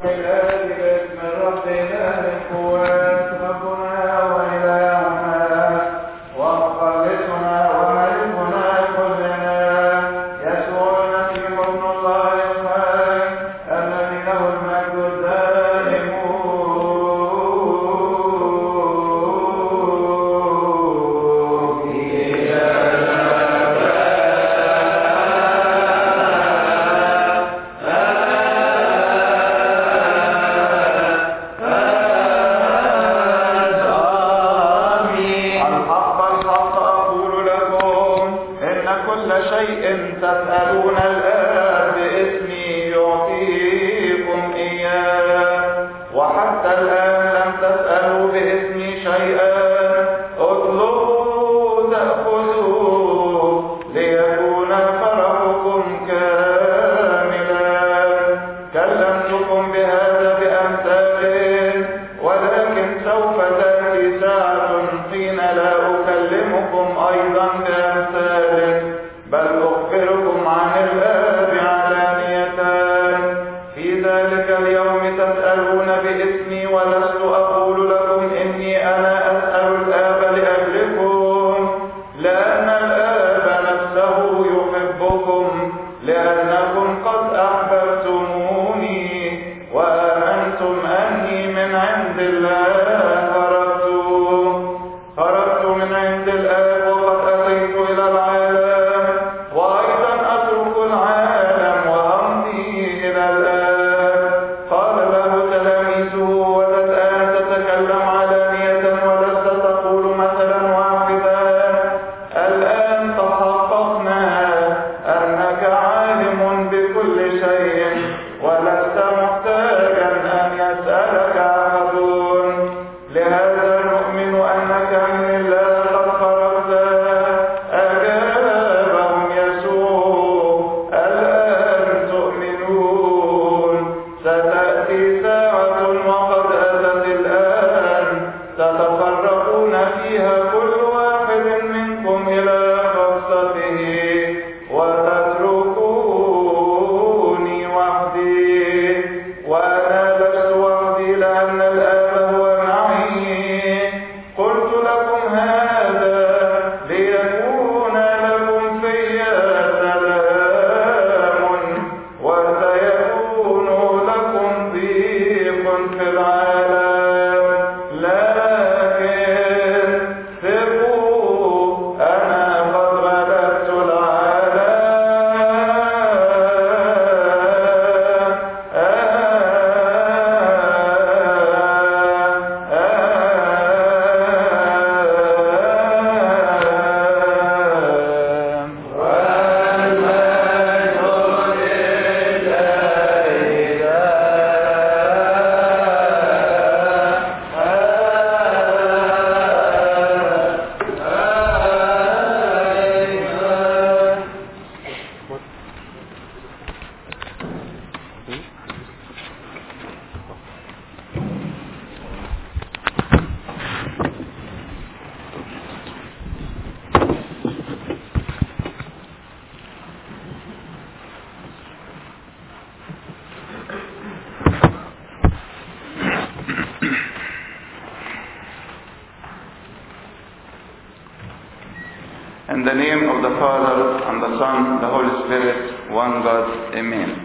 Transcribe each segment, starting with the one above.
In the name of the Father, and the Son, the Holy Spirit, one God, Amen.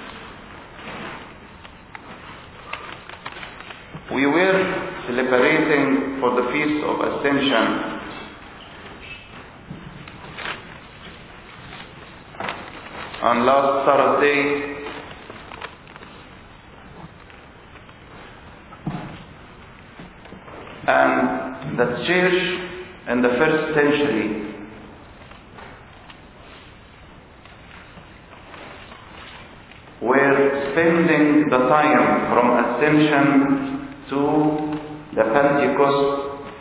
We were celebrating for the Feast of Ascension on last Thursday and the church in the first century were spending the time from Ascension to the Pentecost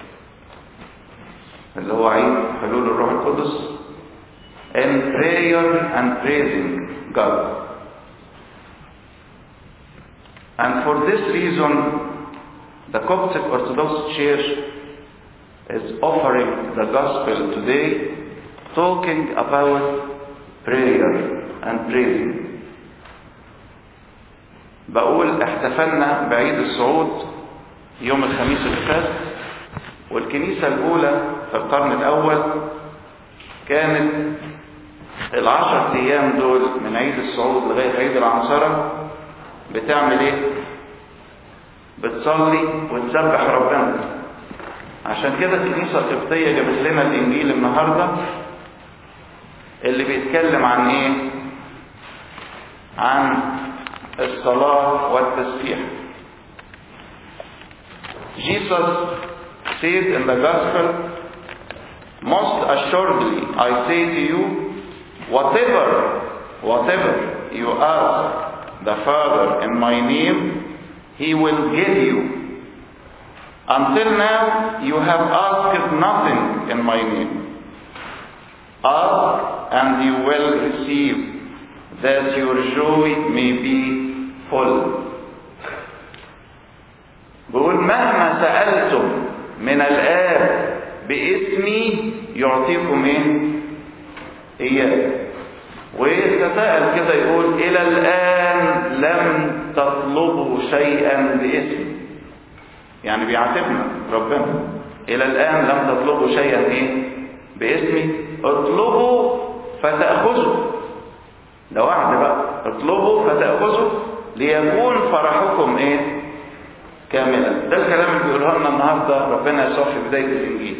اللي هو عيد حلول الروح القدس in prayer and praising God. And for this reason, the Coptic Orthodox Church is offering the gospel today talking about prayer and praising. بقول احتفلنا بعيد الصعود يوم الخميس اللي فات والكنيسة الأولى في القرن الأول كانت العشر أيام دول من عيد الصعود لغاية عيد العنصرة بتعمل إيه؟ بتصلي وتسبح ربنا عشان كده الكنيسة القبطية جابت لنا الإنجيل النهاردة اللي بيتكلم عن إيه؟ عن الصلاة والتسبيح. Jesus said in the gospel, Most assuredly I say to you, whatever, whatever you ask the Father in my name, He will give you. Until now you have asked nothing in my name. Ask and you will receive, that your joy may be full. بيقول مهما سألتم من الآب باسمي يعطيكم ايه؟ إياه. ويتساءل كده يقول إلى الآن لم تطلبوا شيئا باسمي. يعني بيعاتبنا ربنا. إلى الآن لم تطلبوا شيئا إيه؟ باسمي. اطلبوا فتأخذوا. ده وعد بقى. اطلبوا فتأخذوا ليكون فرحكم إيه؟ كاملا ده الكلام اللي بيقوله لنا النهارده ربنا يسوع في بدايه الانجيل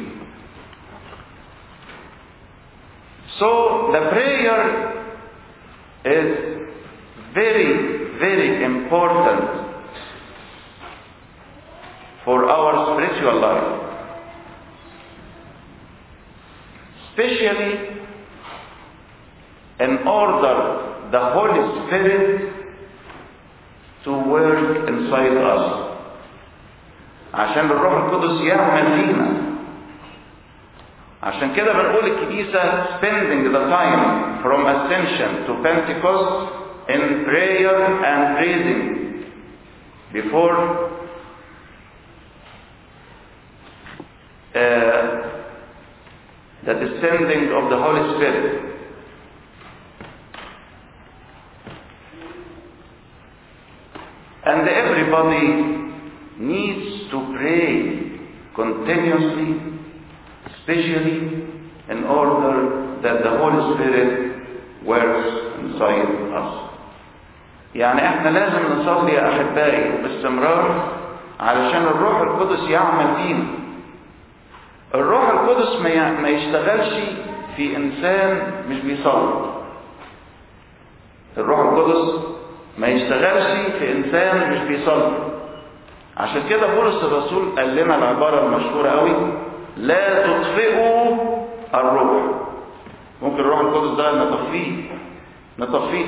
So the prayer is very very important for our spiritual life especially in order the Holy Spirit to work inside us عشان الروح القدس يعمل فينا عشان كده بنقول الكنيسة spending the time from ascension to Pentecost in prayer and praising before uh, the descending of the Holy Spirit. And everybody needs to pray continuously, especially in order that the Holy Spirit works inside us. يعني احنا لازم نصلي يا احبائي باستمرار علشان الروح القدس يعمل فينا. الروح القدس ما ما يشتغلش في انسان مش بيصلي. الروح القدس ما يشتغلش في انسان مش بيصلي. عشان كده بولس الرسول قال لنا العبارة المشهورة قوي لا تطفئوا الروح ممكن الروح القدس ده نطفيه نطفيه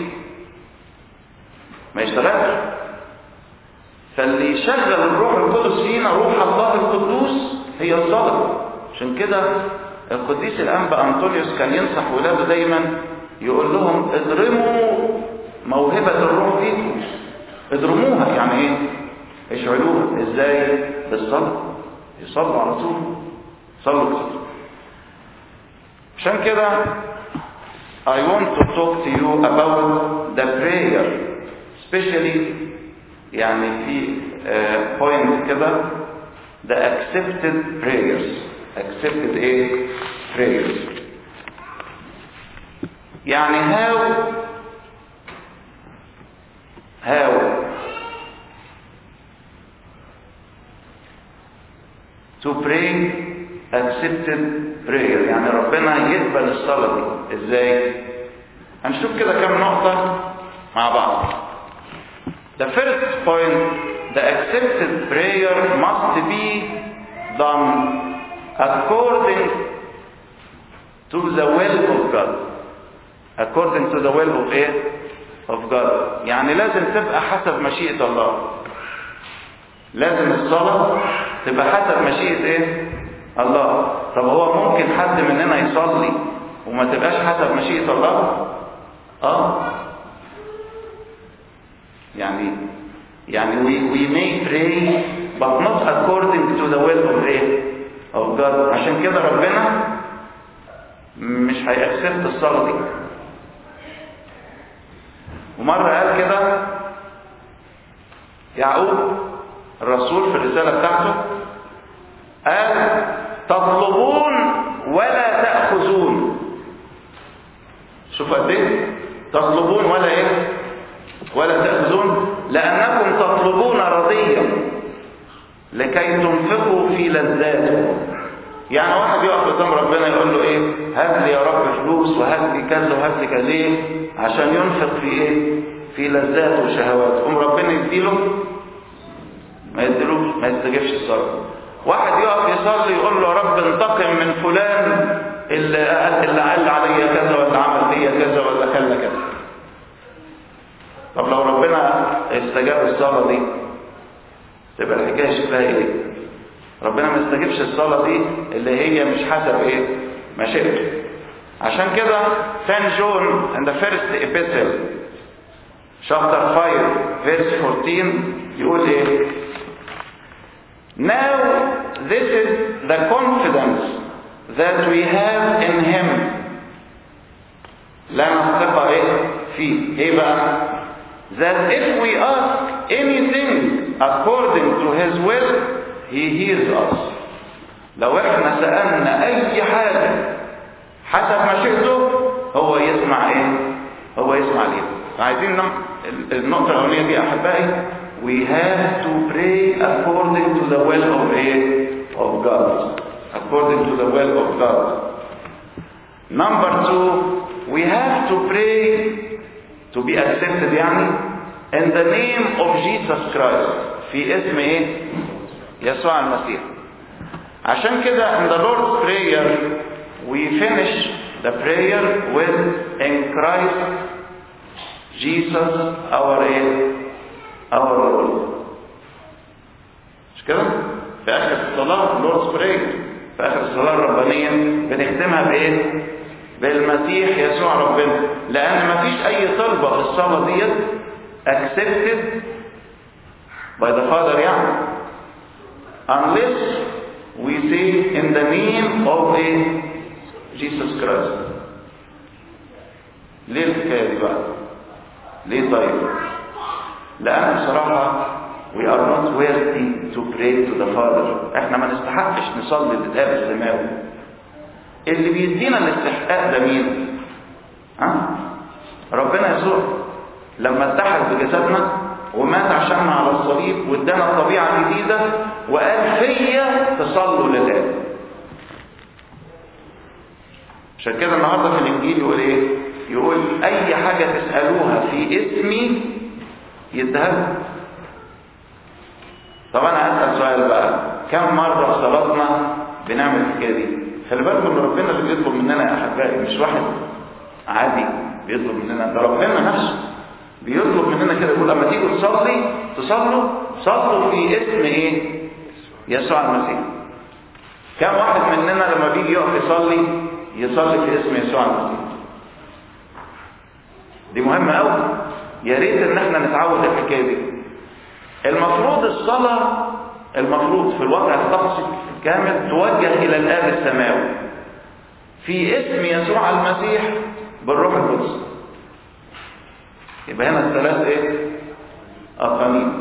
ما يشتغلش فاللي يشغل الروح القدس فينا روح الله القدوس هي الصلاة عشان كده القديس الأنبا أنطونيوس كان ينصح ولاده دايما يقول لهم اضرموا موهبة الروح فيكم اضرموها يعني ايه اشعلوها ازاي بالصلاة يصلوا على طول صلوا كتير عشان كده I want to talk to you about the prayer especially يعني في uh, point كده the accepted prayers accepted ايه prayers يعني how how to pray accepted prayer يعني ربنا يقبل الصلاة دي ازاي هنشوف كده كم نقطة مع بعض the first point the accepted prayer must be done according to the will of God according to the will of ايه of God يعني لازم تبقى حسب مشيئة الله لازم الصلاة تبقى حسب مشيئة ايه الله طب هو ممكن حد مننا يصلي وما تبقاش حسب مشيئة الله اه يعني يعني we, we may pray but not according to the will of ايه of God عشان كده ربنا مش هيأكسبت الصلاة دي ومرة قال كده يعقوب الرسول في الرسالة بتاعته قال تطلبون ولا تأخذون شوف قد ايه تطلبون ولا ايه ولا تأخذون لأنكم تطلبون رضيا لكي تنفقوا في لذاته يعني واحد يقف قدام ربنا يقول له ايه هات لي يا رب فلوس وهات لي كذا وهات لي كذا ليه عشان ينفق في ايه في لذاته وشهواته قوم ربنا يديله ما يديلوش ما يستجيبش الصلاه واحد يقف يصلي يقول له يا رب انتقم من فلان اللي اللي قال عليا كذا ولا عمل فيا كذا ولا خلى كذا طب لو ربنا استجاب الصلاه دي تبقى الحكايه شكلها ايه ربنا ما يستجيبش الصلاه دي اللي هي مش حسب ايه مشيئته عشان كده سان جون in the first epistle chapter 5 verse 14 يقول ايه Now this is the confidence that we have in him لنا الثقة ايه فيه ايه بقى that if we ask anything according to his will he hears us لو احنا سألنا اي حاجة حسب مشيئته هو يسمع ايه هو يسمع ليه عايزين نم... النقطة الأولانية دي أحبائي we have to pray according to the will of a, of God according to the will of God number two we have to pray to be accepted يعني in the name of Jesus Christ في اسم ايه يسوع المسيح عشان كده in the Lord's prayer we finish the prayer with in Christ Jesus our our Lord مش كده في اخر الصلاه Lord's prayer في اخر الصلاه الربانيه بنختمها بايه بالمسيح يسوع ربنا لان مفيش اي طلبه في الصلاه ديت accepted by the Father يعني unless we say in the name of a Jesus Christ ليه الحكايه دي بقى ليه طيب لان بصراحه we are not worthy to pray to the Father احنا ما نستحقش نصلي للاب السماوي اللي بيدينا الاستحقاق ده مين ها ربنا يسوع لما اتحد بجسدنا ومات عشاننا على الصليب وادانا طبيعه جديده وقال فيا تصلوا للاب عشان كده النهارده في الانجيل يقول ايه يقول اي حاجه تسالوها في اسمي يديها طب انا اسال سؤال بقى كم مره في صلاتنا بنعمل الحكايه دي خلي بالكم ان ربنا اللي بيطلب مننا يا احبائي مش واحد عادي بيطلب مننا ده ربنا نفسه بيطلب مننا كده يقول لما تيجوا تصلي تصلوا صلوا في اسم ايه يسوع المسيح كم واحد مننا لما بيجي يقف يصلي يصلي في اسم يسوع المسيح دي مهمه قوي يا ريت ان احنا نتعود الحكايه دي المفروض الصلاه المفروض في الوضع الطقسي الكامل توجه الى الاب السماوي في اسم يسوع المسيح بالروح القدس يبقى هنا الثلاث ايه اقانيم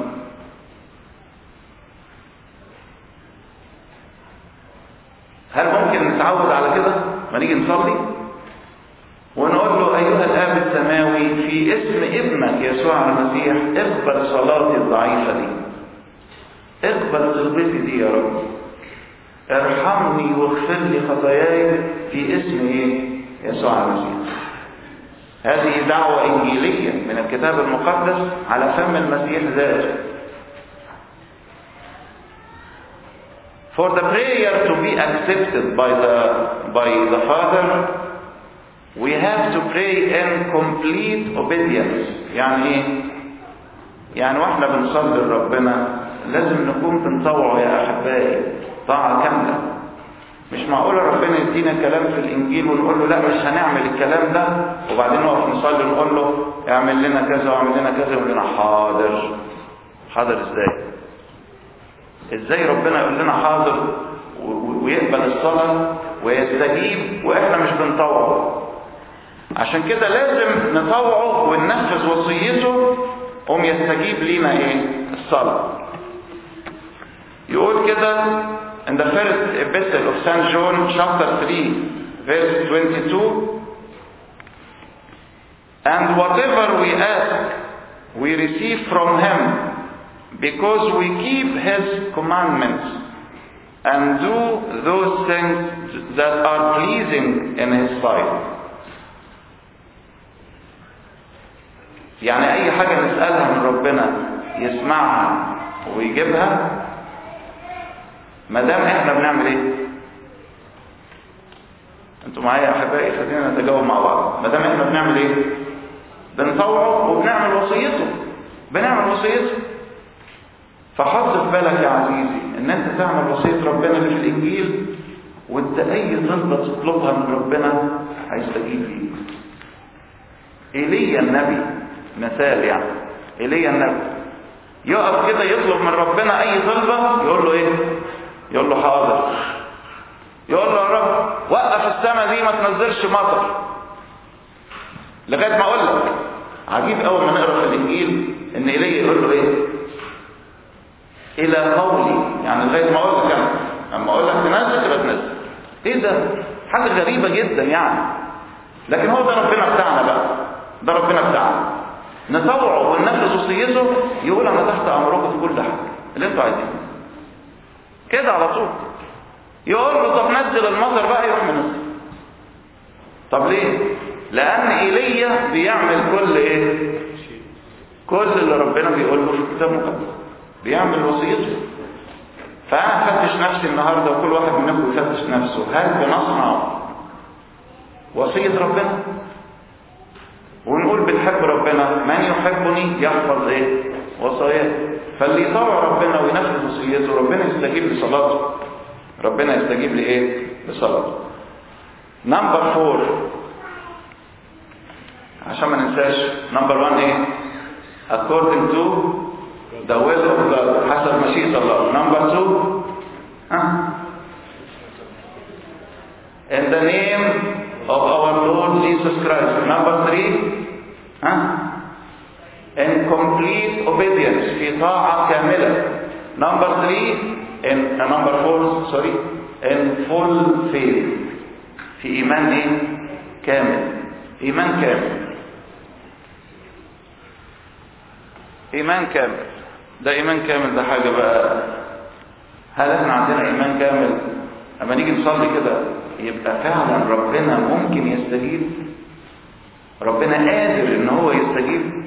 هل ممكن نتعود على كده ما نيجي نصلي ونقول له ايها الاب السماوي في اسم ابنك يسوع المسيح اقبل صلاتي الضعيفه دي اقبل طلبتي دي يا رب ارحمني واغفر لي خطاياي في اسم ايه يسوع المسيح هذه دعوة إنجيلية من الكتاب المقدس على فم المسيح ذاته For the prayer to be accepted by the, by the Father, we have to pray in complete obedience. يعني ايه؟ يعني واحنا بنصلي لربنا لازم نكون بنطوعه يا أحبائي طاعة كاملة مش معقولة ربنا يدينا كلام في الإنجيل ونقول له لا مش هنعمل الكلام ده وبعدين نقف نصلي ونقول له اعمل لنا كذا واعمل لنا كذا يقول لنا حاضر حاضر ازاي؟ ازاي ربنا يقول لنا حاضر ويقبل الصلاة ويستجيب واحنا مش بنطوعه عشان كده لازم نطوعه وننفذ وصيته قوم يستجيب لينا ايه الصلاة يقول كده in the first epistle of St. John chapter 3 verse 22 and whatever we ask we receive from him because we keep his commandments and do those things that are pleasing in his sight يعني اي حاجة نسألها من ربنا يسمعها ويجيبها ما دام احنا بنعمل ايه انتوا معايا يا احبائي خلينا نتجاوب مع بعض ما دام احنا بنعمل ايه بنطوعه وبنعمل وصيته بنعمل وصيته فحط في بالك يا عزيزي ان انت تعمل وصيه ربنا اللي في الانجيل وانت اي طلبه تطلبها من ربنا هيستجيب ليك ايليا النبي مثال يعني ايليا النبي يقف كده يطلب من ربنا اي طلبه يقول له ايه يقول له حاضر يقول له يا رب وقف السماء دي ما تنزلش مطر لغايه ما اقول لك عجيب اول ما نقرا في الانجيل ان ايليا يقول له ايه الى قولي يعني لغايه ما اقول لك انا اما اقول لك تنزل تبقى تنزل ايه ده حاجه غريبه جدا يعني لكن هو ده ربنا بتاعنا بقى ده ربنا بتاعنا نطوعه وننفذ وصيته يقول انا تحت امركم في كل حاجه اللي انتوا عايزينه كده على طول يقول له طب نزل المطر بقى يروح منزل طب ليه لان ايليا بيعمل كل ايه كل اللي ربنا بيقول له في الكتاب المقدس بيعمل وصيته فانا افتش نفسي النهارده وكل واحد منكم يفتش نفسه هل بنصنع وصيه ربنا ونقول بنحب ربنا من يحبني يحفظ ايه وصاياه فاللي يطوع ربنا وينفذ وصيته ربنا يستجيب لصلاته ربنا يستجيب لايه لصلاته نمبر فور عشان ما ننساش نمبر 1 ايه according to the will of God حسب مشيئة الله نمبر 2 ها in the name of our Lord Jesus Christ number 3 ها in complete obedience في طاعة كاملة number 3 in uh, number 4 sorry in full faith في إيمان إيه كامل إيمان كامل إيمان كامل ده إيمان كامل ده حاجة بقى هل احنا عندنا إيمان كامل أما نيجي نصلي كده يبقى فعلا ربنا ممكن يستجيب ربنا قادر ان هو يستجيب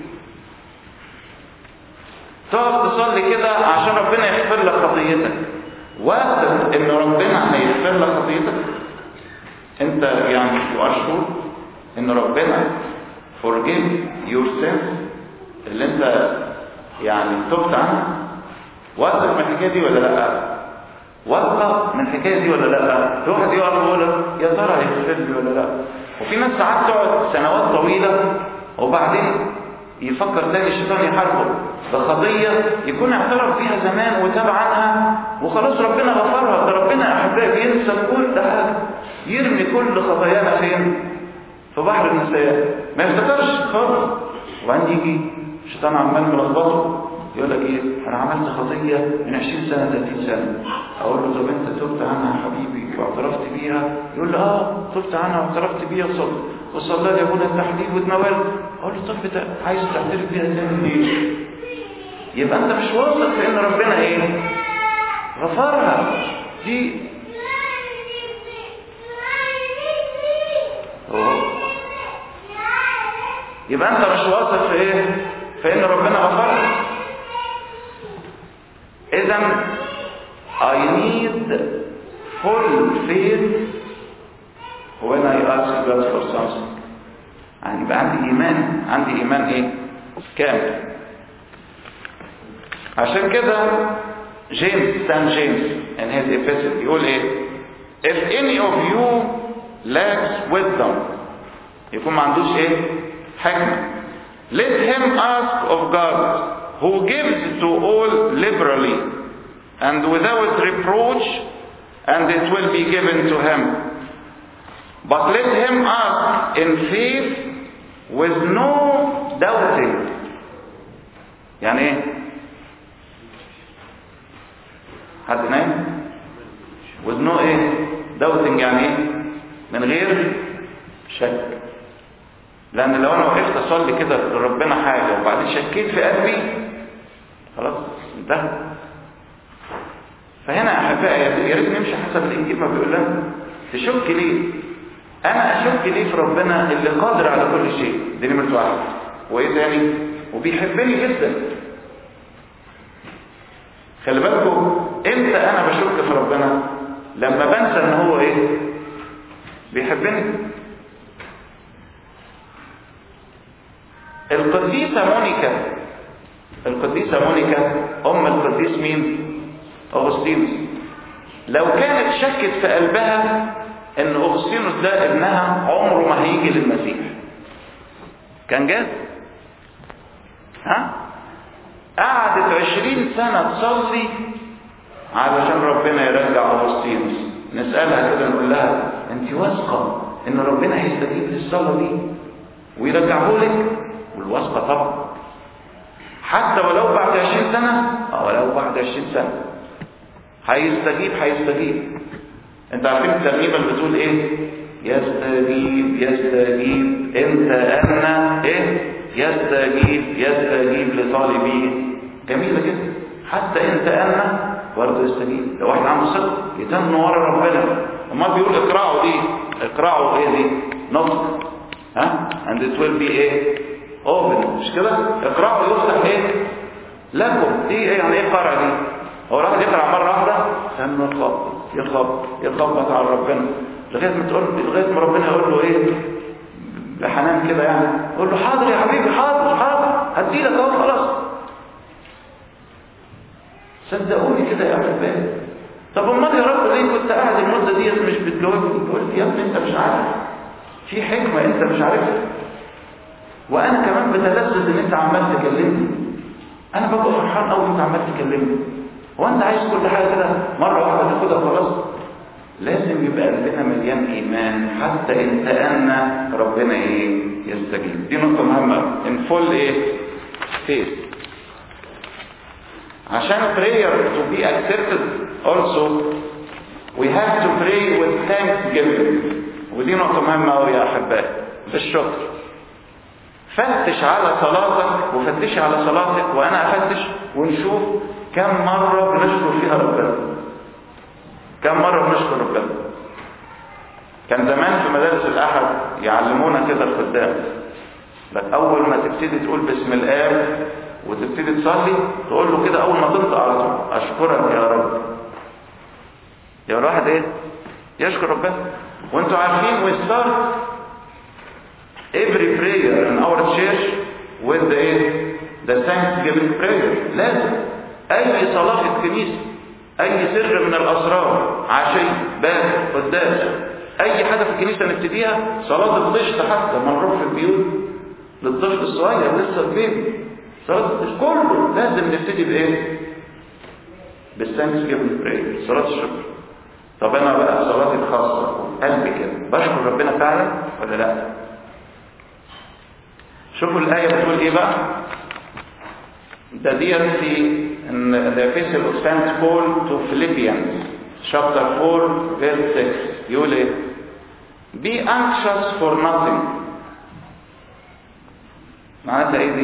تقف تصلي كده عشان ربنا يغفر لك خطيتك واثق ان ربنا هيغفر لك خطيتك انت يعني واشكر ان ربنا forgive your sins اللي انت يعني تبت عنها واثق من الحكايه دي ولا لا واثق من الحكايه دي ولا لا في واحد يقف يقول يا ترى هيغفر لي ولا لا وفي ناس ساعات تقعد سنوات طويله وبعدين يفكر تاني الشيطان يحاربه بقضية يكون اعترف بيها زمان وتاب عنها وخلاص ربنا غفرها ده ربنا احبائي بينسى كل حاجة يرمي كل خطايانا فين في بحر النسيان ما يفتكرش خالص وبعدين يجي الشيطان عمال ملخبطه يقول لك ايه انا عملت خطيه من 20 سنه 30 سنه اقول له طب انت تبت عنها يا حبيبي واعترفت بيها يقول لي اه تبت عنها واعترفت بيها وصلت وصلى لي ابونا التحليل واتناولت اقول له طب ده عايز تعترف بيها تاني ليه يبقى انت مش واثق في ان ربنا ايه غفرها دي أوه. يبقى انت مش واثق في ايه في ان ربنا غفرها اذا I need full faith when I ask God for something يعني يبقى عندي ايمان عندي ايمان ايه كامل عشان كده جيمس سان جيمس in his epistle يقول ايه if any of you lacks wisdom يكون ما عندوش ايه حكمة let him ask of God who gives to all liberally and without reproach and it will be given to him but let him ask in faith with no doubting يعني ايه حد نايم with no ايه doubting يعني ايه من غير شك لان لو انا وقفت اصلي كده لربنا حاجه وبعدين شكيت في قلبي خلاص انتهى فهنا يا احبائي يا ريت نمشي حسب الانجيل ما بيقول لنا تشك ليه انا اشك ليه في ربنا اللي قادر على كل شيء دي نمره واحد وايه تاني وبيحبني جدا خلي بالكم امتى انا بشك في ربنا لما بنسى ان هو ايه بيحبني القديسة مونيكا القديسة مونيكا ام القديس مين اغسطينوس لو كانت شكت في قلبها ان اغسطينوس ده ابنها عمره ما هيجي للمسيح كان جاز ها قعدت عشرين سنة تصلي علشان ربنا يرجع اغسطينوس نسألها كده نقول لها انت واثقة ان ربنا هيستجيب للصلاة دي ويرجعه لك والواثقة طبعا حتى ولو بعد عشرين سنة أو ولو بعد عشرين سنة هيستجيب هيستجيب انت عارفين الترنيمة اللي بتقول ايه يستجيب يستجيب انت انا ايه يستجيب يستجيب لطالبيه جميلة جدا حتى انت انا برضه يستجيب لو واحد عنده صدق يتم ورا ربنا امال بيقول اقرأوا دي اقرأوا ايه دي نطق ها and it will be ايه open مش كده اقرأوا يفتح ايه لكم دي ايه يعني ايه قرأ دي هو الواحد يقرأ مرة واحدة استنى يخبط يخبط يخبط على ربنا لغاية ما تقول لغاية ما ربنا يقول له ايه بحنان كده يعني يقول له حاضر يا حبيبي حاضر حاضر هديلك اهو خلاص صدقوني كده يا احبائي طب امال يا رب ليه كنت قاعد المده ديت مش بتجاوبني تقول لي يا ابني انت مش عارف في حكمه انت مش عارفها وانا كمان بتلذذ ان انت عمال تكلمني انا ببقى فرحان قوي انت عمال تكلمني هو انت عايز كل حاجه كده مره واحده تاخدها خلاص لازم يبقى قلبنا مليان ايمان حتى ان تأنى ربنا ايه يستجيب دي نقطه مهمه ان فول ايه فيث عشان prayer to be accepted also we have to pray with thanksgiving ودي نقطة مهمة أوي يا أحبائي بالشكر فتش على صلاتك وفتش على صلاتك وأنا أفتش ونشوف كم مرة بنشكر فيها ربنا كم مرة بنشكر ربنا كان زمان في مدارس الأحد يعلمونا كده الخدام لك أول ما تبتدي تقول بسم الآب وتبتدي تصلي تقول له كده اول ما تنطق على طول اشكرك يا رب يا الواحد ايه يشكر ربنا وانتوا عارفين we start every prayer in our church with the ايه the thanksgiving prayer لازم اي صلاة في الكنيسة اي سر من الاسرار عشي باكر قداس اي حاجة في الكنيسة نبتديها صلاة الطشت حتى لما نروح في البيوت للطفل الصغير لسه البيبي صلاة كله لازم نبتدي بايه بالثانكس جيفن براير صلاة الشكر طب انا بقى صلاتي الخاصة قلبي كده بشكر ربنا فعلا ولا لا شوفوا الآية بتقول ايه بقى ده ديت في ان the epistle of Saint Paul to Philippians chapter 4 verse 6 يقول ايه be anxious for nothing معناتها ايه دي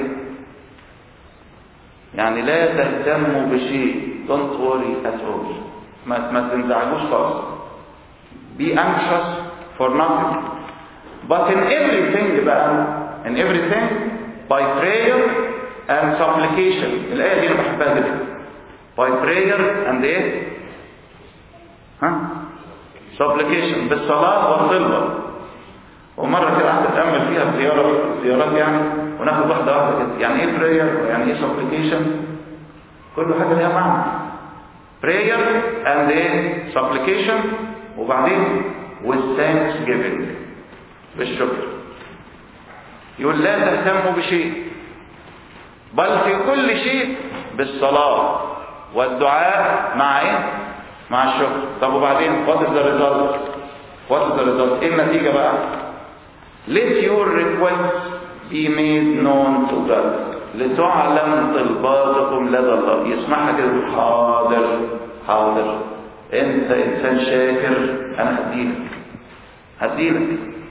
يعني لا تهتموا بشيء don't worry at all ما ما تنزعجوش خالص be anxious for nothing but in everything بقى in everything by prayer and supplication الآية دي أنا بحبها جدا by prayer and ايه ها supplication بالصلاة والطلبة ومرة كده قعدت أتأمل فيها في زيارة زيارات يعني وناخد واحدة واحدة كده يعني ايه prayer ويعني ايه supplication كل حاجة ليها معنى prayer and ايه supplication وبعدين with thanksgiving بالشكر يقول لا تهتموا بشيء بل في كل شيء بالصلاة والدعاء مع ايه مع الشكر طب وبعدين what is the result what is the result ايه النتيجة بقى let your requests be made known to God لتعلم طلباتكم لدى الله يسمعها كده حاضر حاضر انت انسان شاكر انا هديلك هديلك